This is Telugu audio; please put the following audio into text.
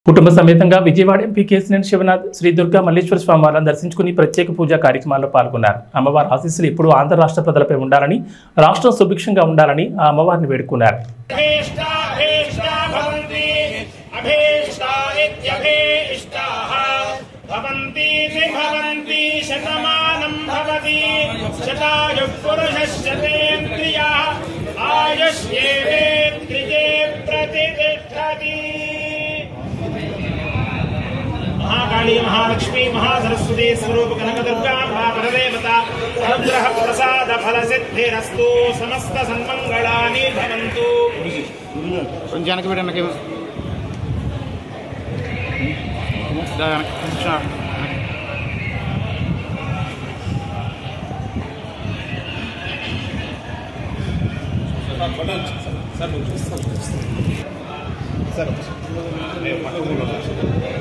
కుటుంబ సమేతంగా విజయవాడ ఎంపీ కేసినేని శివనాథ్ శ్రీ దుర్గా మల్లేశ్వర స్వామి వారిని దర్శించుకుని ప్రత్యేక పూజా కార్యక్రమాల్లో పాల్గొన్నారు అమ్మవారి ఆశీస్సులు ఎప్పుడూ ఆంధ్ర రాష్ట్ర ప్రజలపై ఉండాలని రాష్ట్రం సుభిక్షంగా ఉండాలని ఆ అమ్మవారిని వేడుకున్నారు अभीष्टाभीष्टा भवन्ति अभीष्टा इत्यभीष्टाः भवन्तीति भवन्ति शतमानं भवति शतायुः पुरुषश्चतेन्द्रियः आयुष्येवेन्द्रिये प्रतिष्ठति महाकाली महालक्ष्मी महासरस्वती स्वरूप कनकदुर्गा महापरदेवता अनुग्रह प्रसाद फल सिद्धिरस्तु समस्त सन्मंगलानि भवन्तु కొంచెం వెనక్కి పెట్టండి నాకు దా వెనక్కి, కొంచెం వెనక్కి. సార్